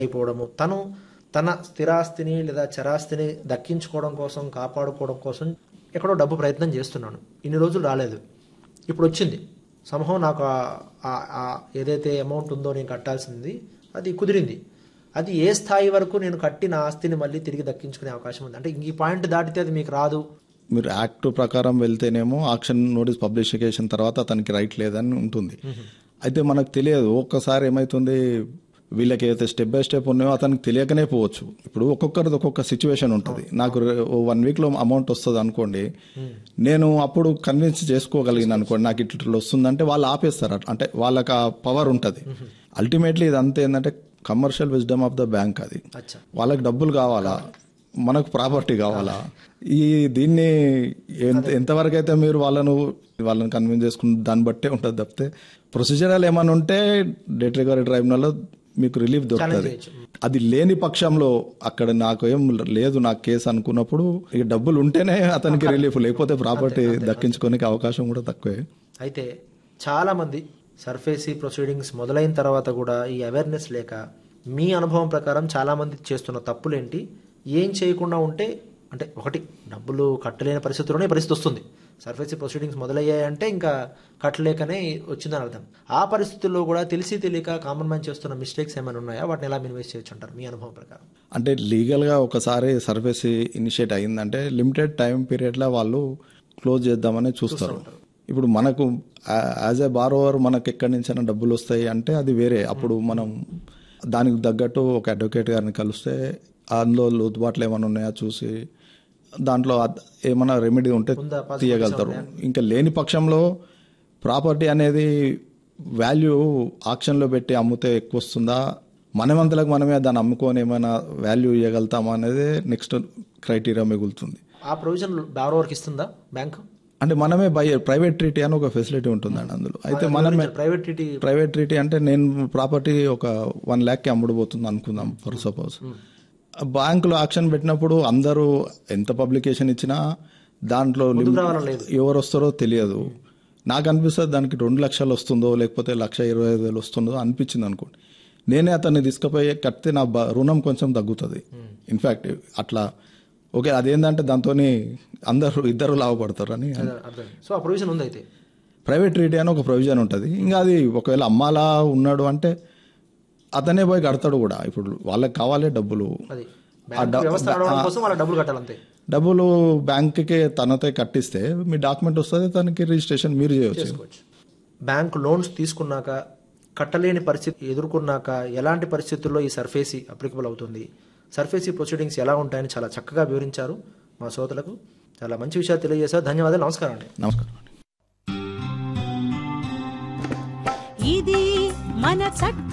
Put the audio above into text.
అయిపోవడము తను తన స్థిరాస్తిని లేదా చరాస్తిని దక్కించుకోవడం కోసం కాపాడుకోవడం కోసం ఎక్కడో డబ్బు ప్రయత్నం చేస్తున్నాను ఇన్ని రోజులు రాలేదు ఇప్పుడు వచ్చింది సమూహం నాకు ఆ- ఆ- ఆ ఏదైతే అమౌంట్ ఉందో నేను కట్టాల్సింది అది కుదిరింది అది ఏ స్థాయి వరకు నేను కట్టిన ఆస్తిని మళ్ళీ తిరిగి దక్కించుకునే అవకాశం ఉంది అంటే ఇంక ఈ పాయింట్ దాటితే అది మీకు రాదు మీరు యాక్ట్ ప్రకారం వెళ్తేనేమో ఆక్షన్ నోటీస్ పబ్లికేషన్ తర్వాత అతనికి రైట్ లేదని ఉంటుంది అయితే మనకు తెలియదు ఒక్కసారి ఏమైతుంది వీళ్ళకి అయితే స్టెప్ బై స్టెప్ ఉన్నాయో అతనికి తెలియకనే పోవచ్చు ఇప్పుడు ఒక్కొక్కరిది ఒక్కొక్క సిచ్యువేషన్ ఉంటుంది నాకు వన్ వీక్ లో అమౌంట్ వస్తుంది అనుకోండి నేను అప్పుడు కన్విన్స్ చేసుకోగలిగిన అనుకోండి నాకు ఇట్లా వస్తుందంటే వాళ్ళు ఆపేస్తారు అట్లా. అంటే వాళ్ళకి ఆ పవర్ ఉంటుంది అల్టిమేట్లీ ఇదంతా ఏంటంటే commercial wisdom of the bank అది అచ్చా వాళ్ళకి డబ్బులు కావాలా మనకు ప్రాపర్టీ కావాలా ఈ దీన్ని ఎంత ఎంతవరకు అయితే మీరు వాళ్ళను వాళ్ళని కన్విన్స్ చేసుకున్న దాన్ని బట్టే ఉంటుంది తప్పితే ప్రొసీజరల్ ఏమైనా ఉంటే డేట్ రికవరీ ట్రైబ్యునల్లో మీకు రిలీఫ్ దొరుకుతుంది చేయొచ్చు. అది లేని పక్షంలో అక్కడ నాకు ఏం లేదు నాకు కేసు అనుకున్నప్పుడు ఇక డబ్బులు ఉంటేనే అతనికి రిలీఫ్ లేకపోతే ప్రాపర్టీ దక్కించుకోనికి అవకాశం కూడా తక్కువే అయితే చాలామంది సర్ఫేసీ ప్రొసీడింగ్స్ మొదలైన తర్వాత కూడా ఈ అవేర్నెస్ లేక మీ అనుభవం ప్రకారం చాలామంది చేస్తున్న తప్పులేంటి ఏం చేయకుండా ఉంటే అంటే ఒకటి డబ్బులు కట్టలేని పరిస్థితుల్లోనే ఈ పరిస్థితి వస్తుంది సర్ఫేసీ ప్రొసీడింగ్స్ మొదలయ్యాయంటే ఇంకా కట్టలేకనే వచ్చిందని అర్థం ఆ పరిస్థితుల్లో కూడా తెలిసి తెలియక కామన్ మ్యాన్ చేస్తున్న మిస్టేక్స్ ఏమైనా ఉన్నాయా వాటిని ఎలా మినిమైజ్ చేయొచ్చు అంటారు మీ అనుభవం ప్రకారం అంటే లీగల్గా ఒకసారి సర్వీస్ ఇనిషియేట్ అయిందంటే లిమిటెడ్ టైం పీరియడ్లో వాళ్ళు క్లోజ్ చేద్దామని చూస్తారు ఇప్పుడు మనకు యాజ్ ఏ బారోవర్ మనకు ఎక్కడి నుంచైనా డబ్బులు వస్తాయి అంటే అది వేరే అప్పుడు మనం దానికి తగ్గట్టు ఒక అడ్వకేట్ గారిని కలిస్తే అందులో లోతుబాట్లు ఏమైనా ఉన్నాయా చూసి దాంట్లో అద్- ఏమైనా రెమెడీ ఉంటే ఉందా? Possibilities తీయగలుగుతారు ఇంకా లేని పక్షంలో ప్రాపర్టీ అనేది వాల్యూ ఆక్షన్లో పెట్టి అమ్మితే ఎక్కువ వస్తుందా మనమంతలకు మనమే దాన్ని అమ్ముకొని ఏమైనా వాల్యూ ఇవ్వగలుగుతామా అనేది నెక్స్ట్ క్రైటీరియా మిగులుతుంది ఆ ప్రొవిజన్ బారోవర్కి ఇస్తుందా బ్యాంకు అంటే మనమే బై ప్రైవేట్ ట్రీటీ అని ఒక ఫెసిలిటీ ఉంటుందండి అందులో అయితే మనమే ప్రైవేట్ టీటీ ప్రైవేట్ ట్రీటీ అంటే నేను ప్రాపర్టీ ఒక వన్ ల్యాక్కి అమ్ముడుపోతుంది అనుకుందాం ఫర్ సపోజ్ బ్యాంకులో ఆక్షన్ పెట్టినప్పుడు అందరూ ఎంత పబ్లికేషన్ ఇచ్చినా దాంట్లో లిమిట్ రావాలని లేదు. ఎవరు వస్తారో తెలియదు నాకు అనిపిస్తుంది దానికి రెండు లక్షలు వస్తుందో లేకపోతే లక్ష ఇరవై ఐదు వేలు వస్తుందో అనిపించింది అనుకోండి నేనే అతన్ని తీసుకుపోయి కడితే నా బ- రుణం కొంచెం తగ్గుతుంది ఇన్ఫ్యాక్ట్ అట్లా ఓకే అదేంటంటే దాంతో అందరూ ఇద్దరు లాభపడతారు అని అర్థం సో ఆ ప్రొవిజన్ ఉంది అయితే ప్రైవేట్ ట్రీటీ అని ఒక ప్రొవిజన్ ఉంటుంది ఇంకా అది ఒకవేళ అమ్మాలా ఉన్నాడు అంటే అతనే పోయి కడతాడు కూడా ఇప్పుడు వాళ్ళకి కావాలి డబ్బులు అది బ్యాంక్ వ్యవస్థ నడవడం కోసం వాళ్ళ డబ్బులు కట్టాలంతే డబ్బులు బ్యాంక్కి తనతో కట్టిస్తే మీ డాక్యుమెంట్ వస్తుంది తనకి రిజిస్ట్రేషన్ మీరు చేయవచ్చు చేసుకోవచ్చు బ్యాంక్ లోన్స్ తీసుకున్నాక కట్టలేని పరిస్థితి ఎదుర్కొన్నాక ఎలాంటి పరిస్థితుల్లో ఈ సర్ఫేసీ అప్లికబుల్ అవుతుంది సర్ఫేసీ ప్రొసీడింగ్స్ ఎలా ఉంటాయని చాలా చక్కగా వివరించారు మా శ్రోతలకు చాలా మంచి విషయాలు తెలియజేశారు ధన్యవాదాలు నమస్కారం అండి నమస్కారం ఇది మన చట్ట